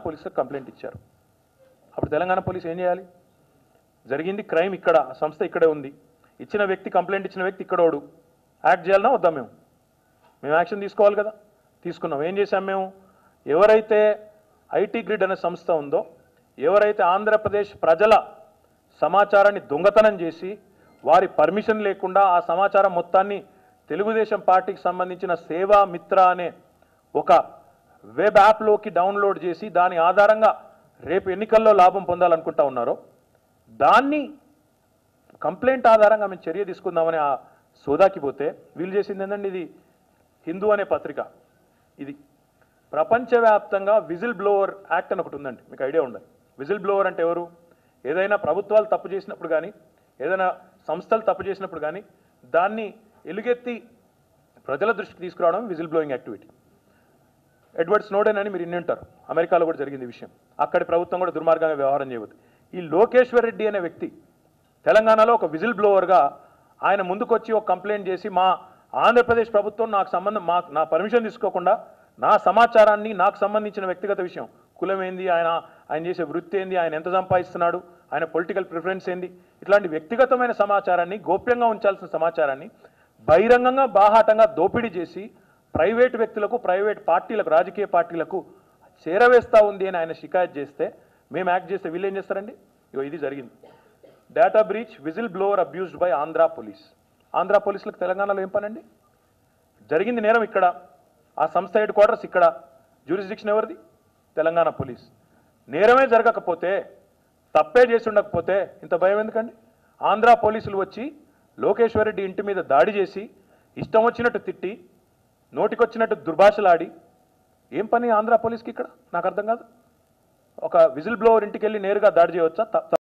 పోలీసులకు కంప్లైంట్ ఇచ్చారు అప్పుడు తెలంగాణ పోలీసు ఏం చేయాలి జరిగింది క్రైమ్ ఇక్కడ ఆ సంస్థ ఇక్కడే ఉంది ఇచ్చిన వ్యక్తి కంప్లైంట్ ఇచ్చిన వ్యక్తి ఇక్కడోడు యాక్ట్ చేయాలన్నా వద్దా మేము మేము యాక్షన్ తీసుకోవాలి కదా తీసుకున్నాం ఏం చేశాం మేము ఎవరైతే ఐటీ గ్రిడ్ అనే సంస్థ ఉందో ఎవరైతే ఆంధ్రప్రదేశ్ ప్రజల సమాచారాన్ని దొంగతనం చేసి వారి పర్మిషన్ లేకుండా ఆ సమాచారం మొత్తాన్ని తెలుగుదేశం పార్టీకి సంబంధించిన సేవా మిత్ర అనే ఒక వెబ్ యాప్లోకి డౌన్లోడ్ చేసి దాని ఆధారంగా రేపు ఎన్నికల్లో లాభం పొందాలనుకుంటా ఉన్నారో దాన్ని కంప్లైంట్ ఆధారంగా మేము చర్య తీసుకుందామని ఆ సోదాకి పోతే వీళ్ళు చేసింది ఏంటండి ఇది హిందూ అనే పత్రిక ఇది ప్రపంచవ్యాప్తంగా విజిల్ బ్లోవర్ యాక్ట్ అని ఒకటి ఉందండి మీకు ఐడియా ఉండాలి విజిల్ బ్లోవర్ అంటే ఎవరు ఏదైనా ప్రభుత్వాలు తప్పు చేసినప్పుడు కానీ ఏదైనా సంస్థలు తప్పు చేసినప్పుడు కానీ దాన్ని ఎలుగెత్తి ప్రజల దృష్టికి తీసుకురావడం whistle blowing activity Edward Snowden అని మీరు ఇన్ని ఉంటారు అమెరికాలో కూడా జరిగింది ఈ విషయం అక్కడి ప్రభుత్వం కూడా దుర్మార్గంగా వ్యవహారం చేయవద్దు ఈ లోకేశ్వర్ రెడ్డి అనే వ్యక్తి తెలంగాణలో ఒక విజిల్ బ్లోవర్గా ఆయన ముందుకొచ్చి ఒక కంప్లైంట్ చేసి మా ఆంధ్రప్రదేశ్ ప్రభుత్వం నాకు సంబంధం మా నా పర్మిషన్ తీసుకోకుండా నా సమాచారాన్ని నాకు సంబంధించిన వ్యక్తిగత విషయం కులం ఏంది ఆయన ఆయన చేసే వృత్తి ఏంది ఆయన ఎంత సంపాదిస్తున్నాడు ఆయన పొలిటికల్ ప్రిఫరెన్స్ ఏంది ఇట్లాంటి వ్యక్తిగతమైన సమాచారాన్ని గోప్యంగా ఉంచాల్సిన సమాచారాన్ని బహిరంగంగా బాహాటంగా దోపిడీ చేసి ప్రైవేట్ వ్యక్తులకు ప్రైవేట్ పార్టీలకు రాజకీయ పార్టీలకు చేరవేస్తా ఉంది అని ఆయన షికాయత్ చేస్తే మేము యాక్ట్ చేస్తే వీళ్ళు ఏం చేస్తారండి ఇగో ఇది జరిగింది data breach whistleblower abused by Andhra police Andhra పోలీసులకు తెలంగాణలో ఏం పనండి జరిగింది నేరం ఇక్కడ ఆ సంస్థ హెడ్ క్వార్టర్స్ ఇక్కడ జ్యూరిస్డిక్షన్ ఎవరిది తెలంగాణ పోలీస్ నేరమే జరగకపోతే తప్పే చేసి ఉండకపోతే ఇంత భయం ఎందుకండి ఆంధ్ర పోలీసులు వచ్చి లోకేశ్వర్ రెడ్డి ఇంటి మీద దాడి చేసి ఇష్టం వచ్చినట్టు తిట్టి నోటికొచ్చినట్టు దుర్భాషలాడి ఏం పని ఆంధ్ర పోలీస్కి ఇక్కడ నాకు అర్థం కాదు ఒక విజిల్ బ్లోవర్ ఇంటికి వెళ్ళి నేరుగా దాడి చేయవచ్చా త-